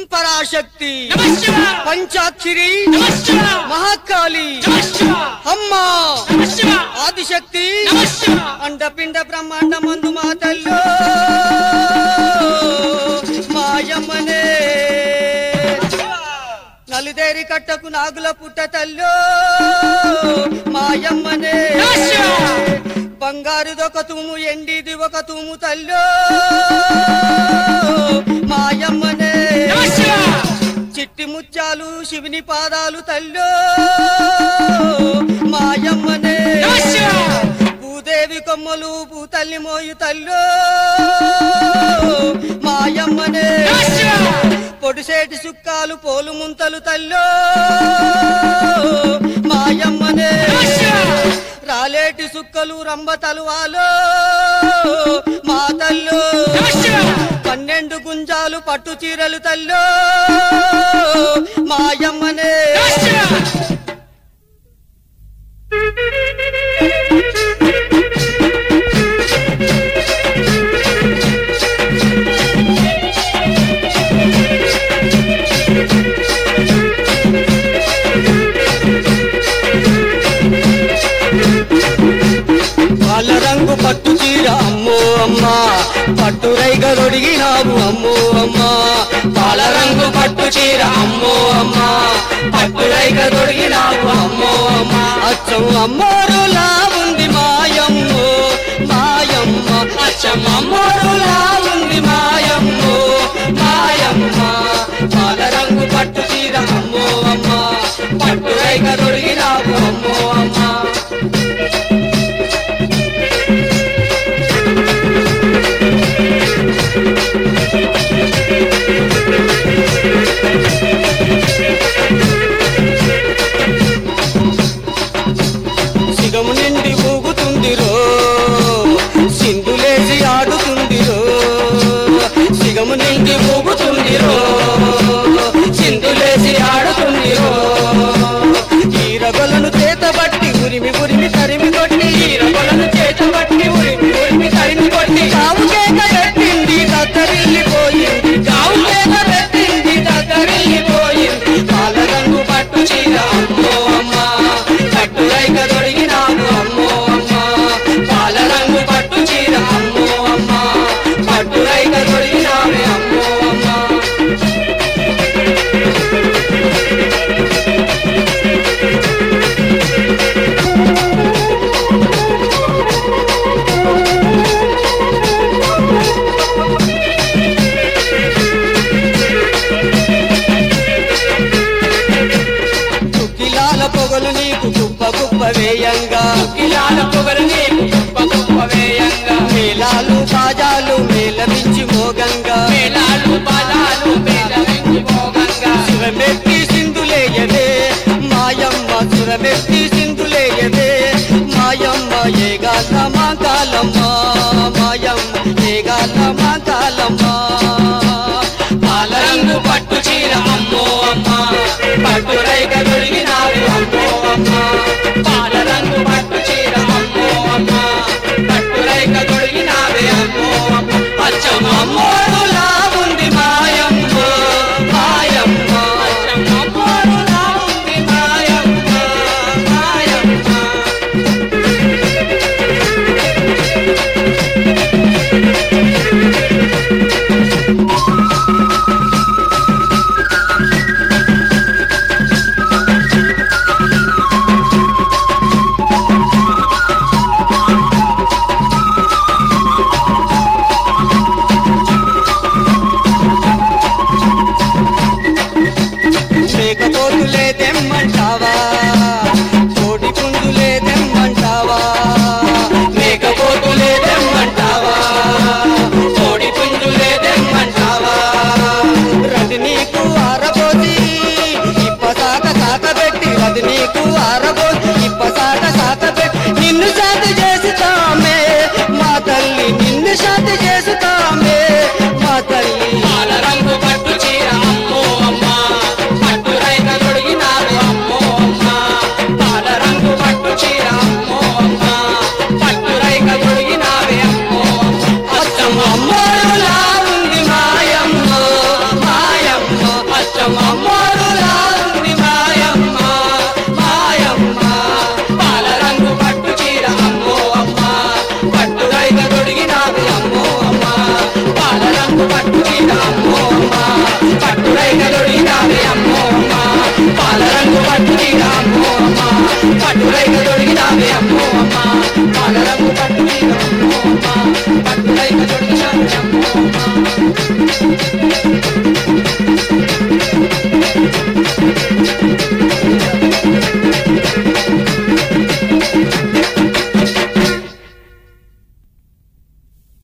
పరాశక్తి నమః శివాయ పంచాక్షరి నమః శివాయ మహాకాళి నమః శివాయ అమ్మా నమః శివాయ ఆదిశక్తి నమః శివాయ అండపిండ బ్రహ్మాండ మందు మా తల్లో మాయమ్మనే నలుదేరి కట్టకు నాగుల పుట్ట తల్లో మాయమ్మనే నమః శివాయ. బంగారుది ఒక తూము ఎండిది ఒక తూము తల్లో మాయమ్మనే నమః శివాయ చిట్టి ముత్యాలు శివుని పాదాలు తల్లో మాయమ్మనే నమః శివాయ. భూదేవి కొమ్మలు భూతల్లి మోయు తల్లో మాయమ్మనే నమః శివాయ. పొడిసేటి సుక్కాలు పోలు ముంతలు తల్లో మాయమ్మనే నమః శివాయ. రాలేటి సుక్కలు రంబ తలువాలో మా తల్లో నమః శివాయ. పన్నెండు గుంజాలు పట్టు చీరలు తల్లో మాయమ్మనే నమః శివాయ పాల రంగు పట్టు చీర అమ్మో అమ్మా పట్టు రైగ రొడిగినావు అమ్మో అమ్మా పాల రంగు పట్టు చీర అమ్మో అమ్మా పట్టు రైగ రొడిగినావు అమ్మో అమ్మా అచ్చం అమ్మోరులా ఉంది మాయమ్మో మాయమ్మ అచ్చం అమ్మోరులా ఉంది మాయమ్మో మాయమ్మ పాల రంగు పట్టు చీర అమ్మో అమ్మా పట్టు రైగ రొడిగినావు అమ్మో అమ్మా సిగము నిండి ఊగుతుందిరో సింధులేసి ఆడుతుందిరో సిగము నిండి ఊగుతుందిరో సింధులేసి ఆడుతుందిరో ఈరగొలను చేతబట్టి ఉరిమి ఉరిమి తరిమి కొట్టి ఈరగొలను చేతబట్టి ఉరిమి ఉరిమి తరిమి కొట్టి కావు కేక పెట్టింది దగ్గరిల్లిపోయింది కావు కేక పెట్టింది దగ్గరిల్లిపోయింది పాల రంగు పట్టు చీర అమ్మో అమ్మా పట్టు రైక దొరికినాము అమ్మో అమ్మా పాల రంగు పట్టు చీర అమ్మో అమ్మా పట్టు రైక దొరికినామే అమ్మో అమ్మా తుకిలాల పొగలు నీకు కుప్ప కుప్ప వేయంగా కిలాల పొగలు నీకు గొప్ప గొప్ప వేయంగా మేళాలు బాజాలు మేళమించి మోగంగా మేళాలు పాదాలు మేళవించి మోగంగా సురమెత్తి సింధులేయదే మాయమ్మ సురమెత్తి సింధులేయదే మాయమ్మ ఏగాల మా కాలమ్మ మాయమ్మ ఏగాల మా కాలమ్మ పాల రంగు పట్టు చీర అమ్మో అమ్మ పట్టు రైక దొరికినావు అమ్మో అమ్మ పాల రంగు పట్టు చీర అమ్మో అమ్మ పట్టు రైక దొరికినావే అమ్మో అమ్మ అచ్చమ్మ అమ్మోడులా ఉంది మాయమ్మ మాయమ్మ అమ్మోరులా ఉంది మాయమ్మ మాయమ్మ ఆ చీర అమ్మో అమ్మ పట్టు రైక తొడిగినావే అమ్మో అమ్మ పాల రంగు పట్టు చీర అమ్మో అమ్మ పట్టు రైక తొడిగినావే అమ్మో అమ్మ